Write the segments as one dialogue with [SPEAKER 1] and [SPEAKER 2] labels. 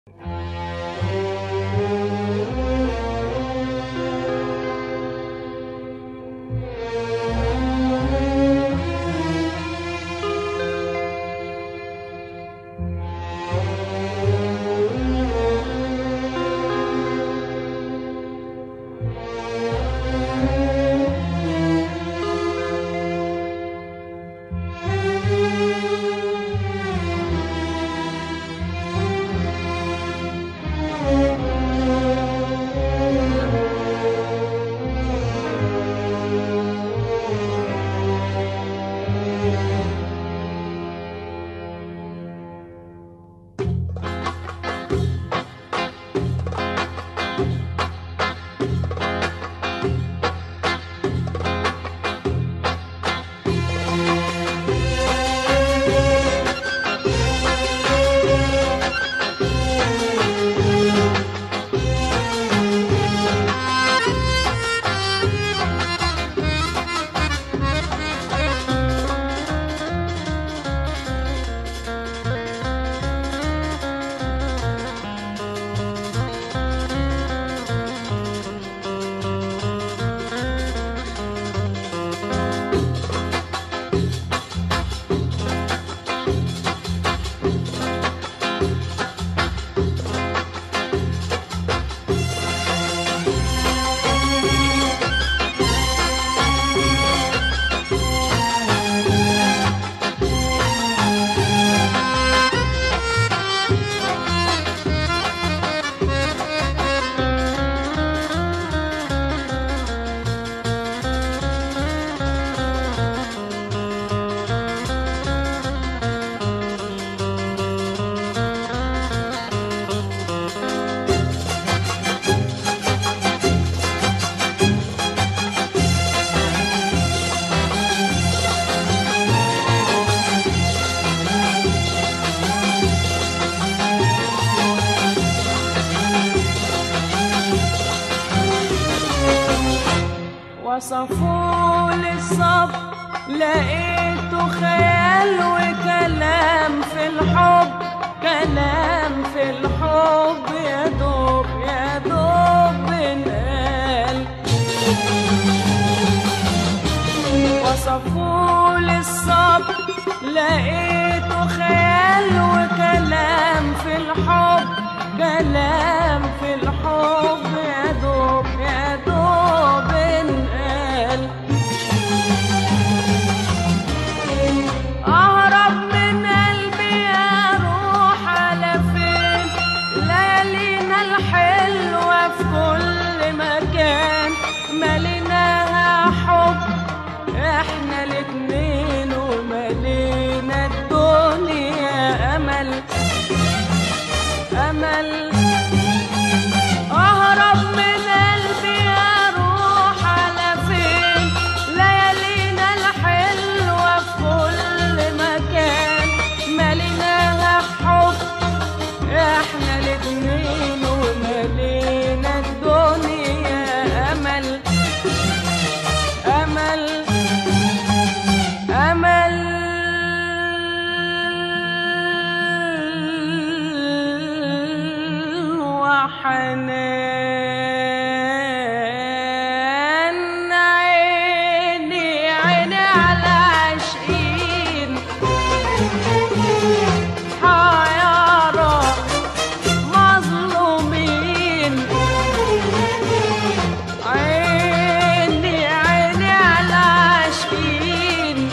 [SPEAKER 1] وصفوا لي الصبر لقيته خيال وكلام في الحب كلام في الحب يا دوب يا دوب بنقال وصفوا لي الصبر لقيته خيال وكلام في الحب كلام في الحب يا دوب يا دوب انقال اهرب من قلبي اروح على فين ليالينا الحلوه في كل مكان مليناها حب احنا الاتنين وملينا الدنيا امل امل اهرب من قلبي اروح على فين ليالينا الحلوه في كل مكان مليناها حب احنا الاتنين وملينا الدنيا امل امل امل وحنان عيني عيني على عاشقين حيارى مظلومين عيني عيني على عاشقين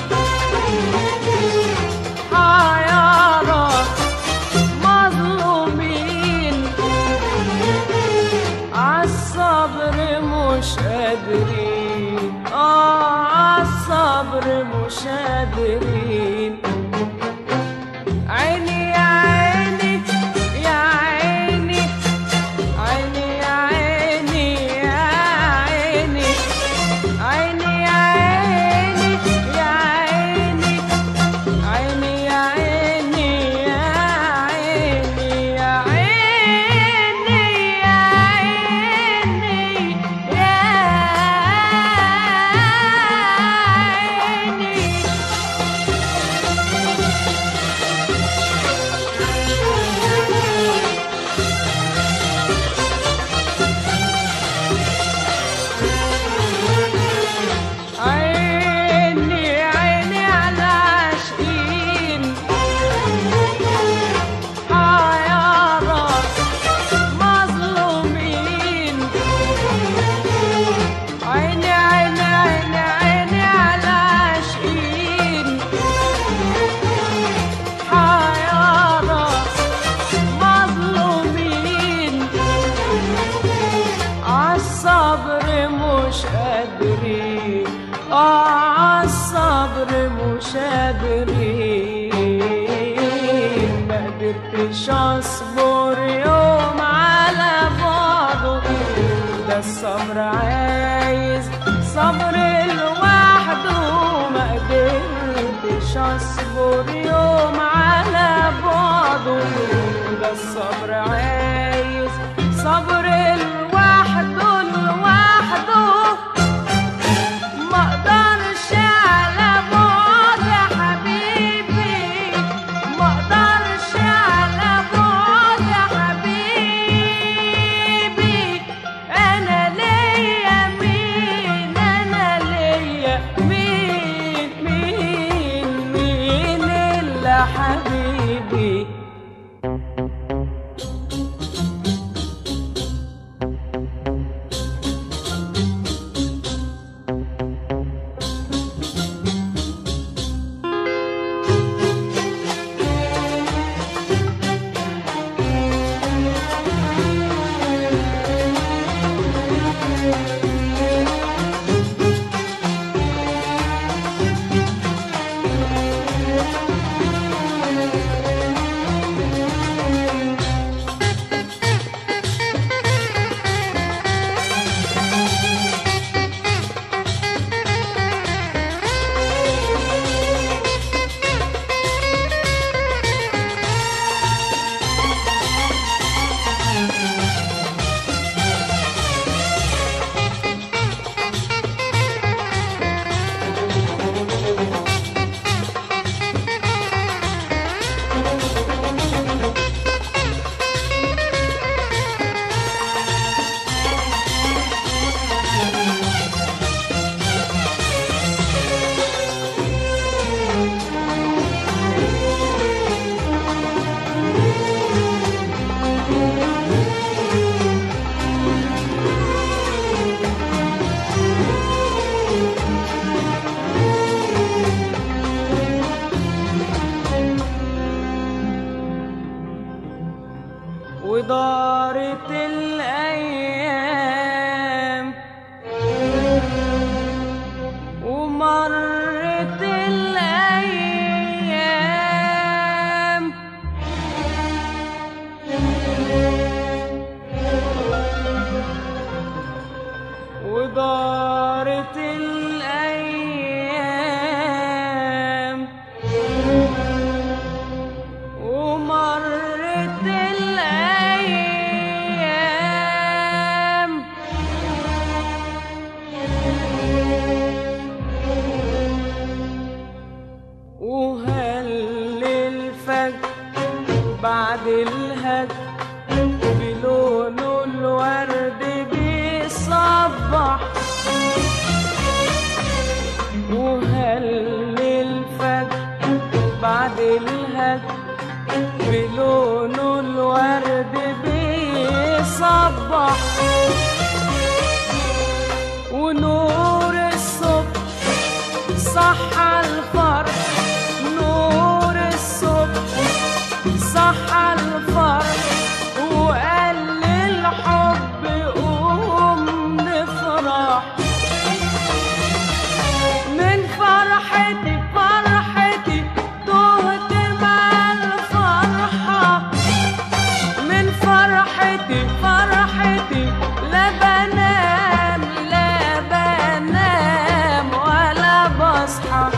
[SPEAKER 1] حيارى مظلومين الصبر عايز صبر لوحده ما قدرتش اصبر يوم على بعضه ده الصبر عايز صبر لوحده لوحده ما اقدرش على بعد يا حبيبي ما اقدرش على بعد يا حبيبي انا ليا مين انا ليا مين مين مين الا حبيبي ودارت الأيام ومرت الأيام ودارت الأيام ومرت الأيام وهل الفجر بعد الهج بلونه الورد بيصبح وهل الفجر بعد الهج بلونه الورد بيصبح ونور الصبح صح الفرح نور الصبح صح الفرح وقال للحب قوم نفرح من فرحتي فرحتي تهت مع الفرحة من فرحتي فرحتي لا بنام لا بنام ولا بصحى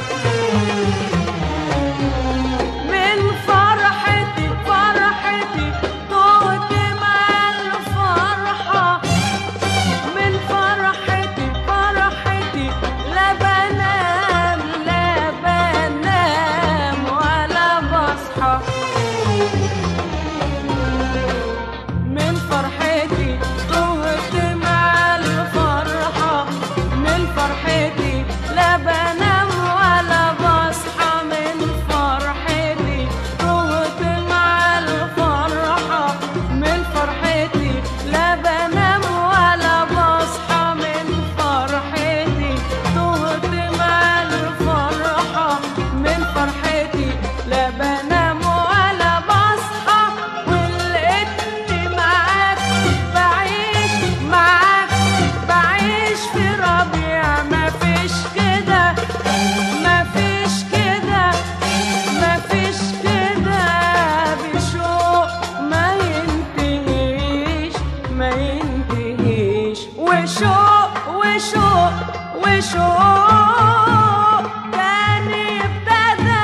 [SPEAKER 1] من فرحتي فرحتي تهت مع الفرحة من فرحتي فرحتي لا بنام لا بنام ولا بصحى من فرحتي تهت شوق تاني ابتدى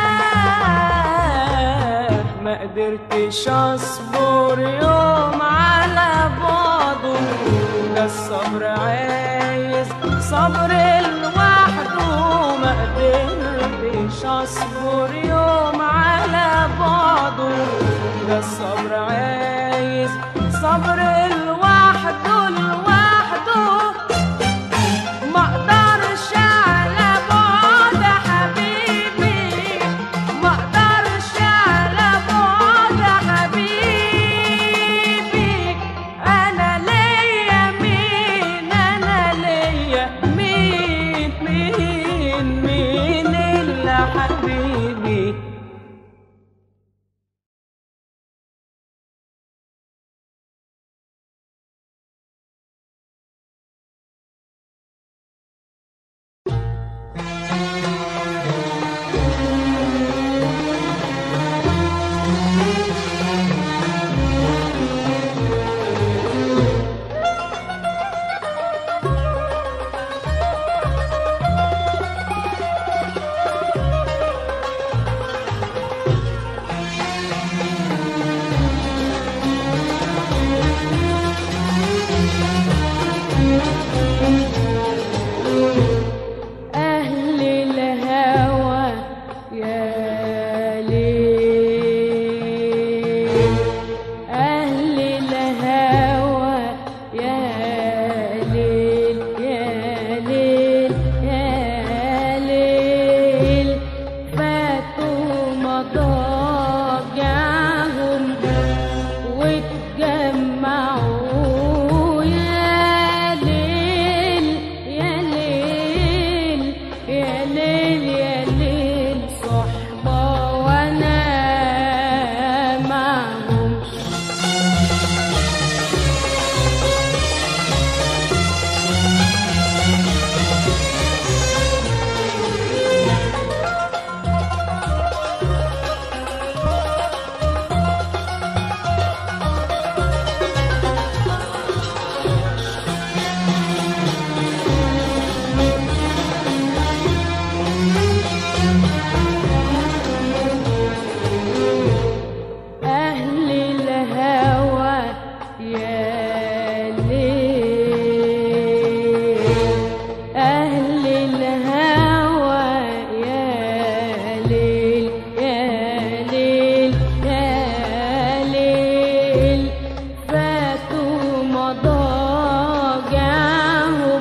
[SPEAKER 1] ما قدرتش اصبر يوم على بعضه ده الصبر عايز صبر لوحده ما قدرتش اصبر يوم على بعضه ده الصبر عايز صبر لوحده لوحده ما اقدرش على بعد حبيبي ما اقدرش على بعد حبيبي انا ليا مين انا ليا مين مين مين الا حبيبي أهل الهوى يا ليل أهل الهوى يا ليل يا ليل يا ليل فاتوا مضاجعهم واتجمعوا يا ليل يا ليل يا ليل يا ليل صحبة وانا معهم أهل الهوى يا ليل أهل الهوى يا ليل يا ليل يا ليل فاتوا مضاجعهم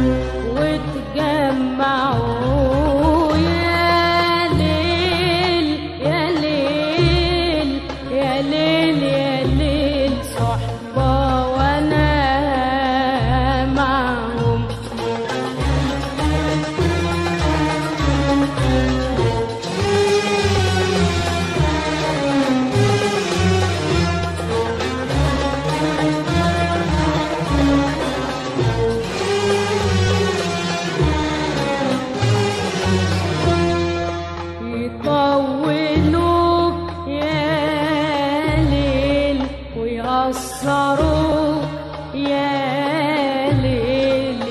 [SPEAKER 1] واتجمعوا يا ليل يا ليل يا ليل يا ليل صحبة وانا معهم يطولوك يا ليل ويقصروك يا ليل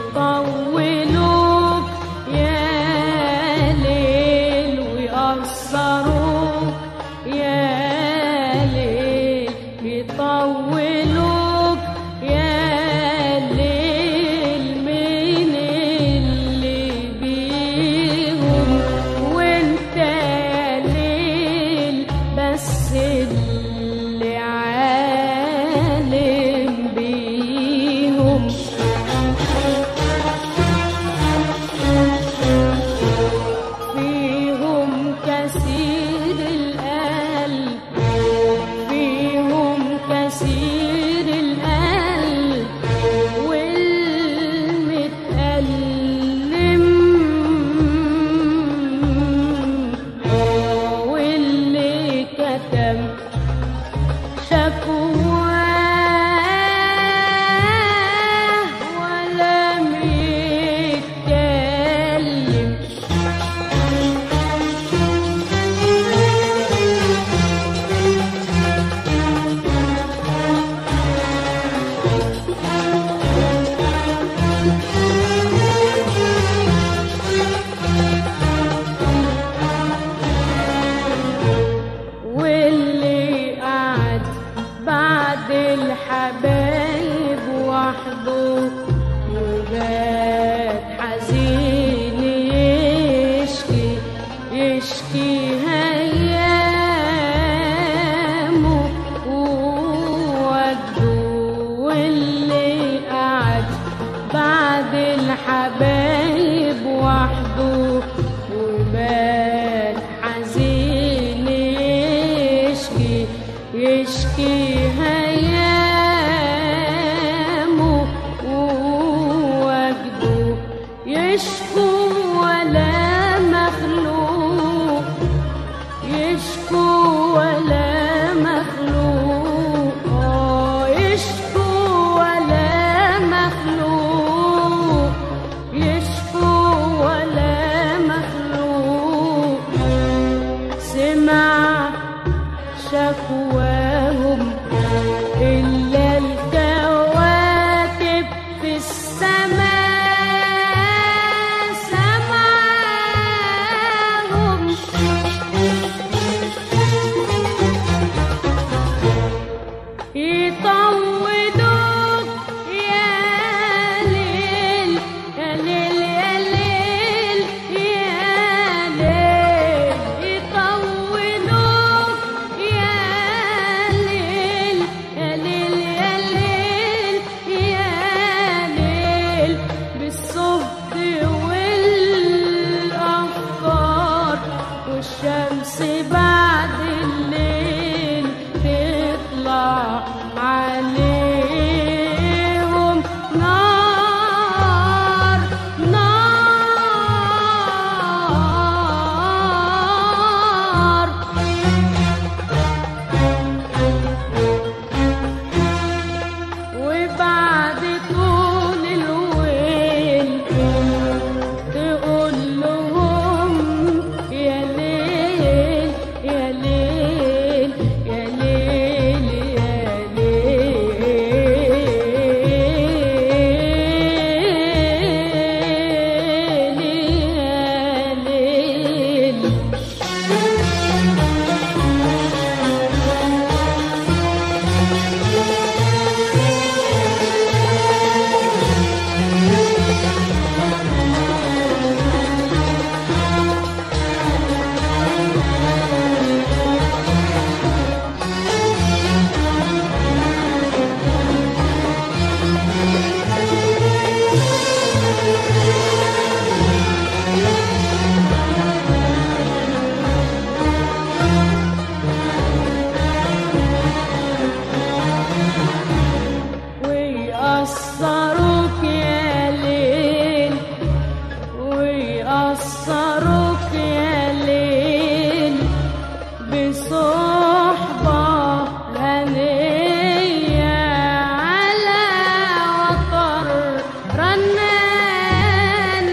[SPEAKER 1] يطولوك يا ليل ويقصروك يا ليل يطولوك يا ليل من اللي بيهم وانت يا ليل بس اللي عالم بيهم فيهم كثير القلب فيهم كثير القلب والمتألم واللي كتم شكواه ولم يتكلم الحبايب وحده وبات حزين يشكي يشكي هيامه ووجده واللي قعد بعد الحبايب وحده وبات حزين يشكي يشكي هيامه ووجده يشكو ولا مخلوق يشكو ولا مخلوق آه يشكو ولا مخلوق يشكو ولا مخلوق سمع شكواهم إلا الكواكب في السماء سمعهم يطودوك يا ليل يا ليل يا ليل يا ليل يطودوك يا ليل يا ليل يا ليل يا ليل بالصهد والأفكار والشمس بعد الليل تطلع عليهم نار نار وبعد طول الويل تقول لهم يا ليل يا ليل يا ليل يا ليل يا ليل ويقصروك يا ليل ويقصروك يا ليل بصحبة غنية على وطر رنان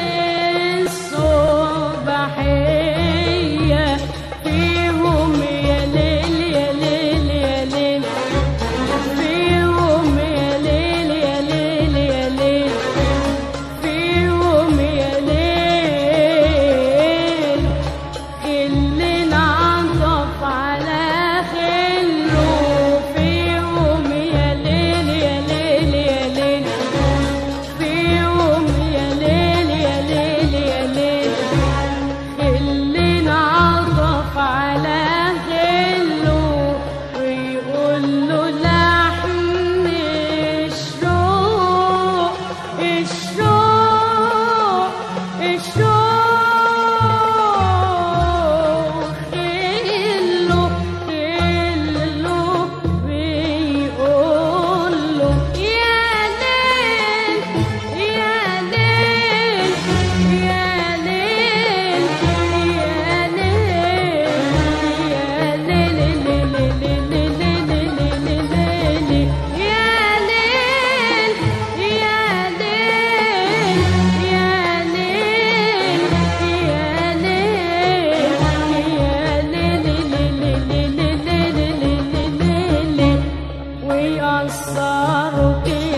[SPEAKER 1] للصبحية فيهم يا ليل يا ليل يا ليل فيهم يا ليل يا ليل يا ليل فيهم يا ليل اللي انعطف على خله فيهم يا ليل يا ليل يا ليل فيهم يا ليل يا ليل يا ليل اللي انعطف على خله ويقول له لحن الشوق الشوق الشوق خله خله بيقول له يا ليل يا ليل يا ليل يا ليل يا ويقصروا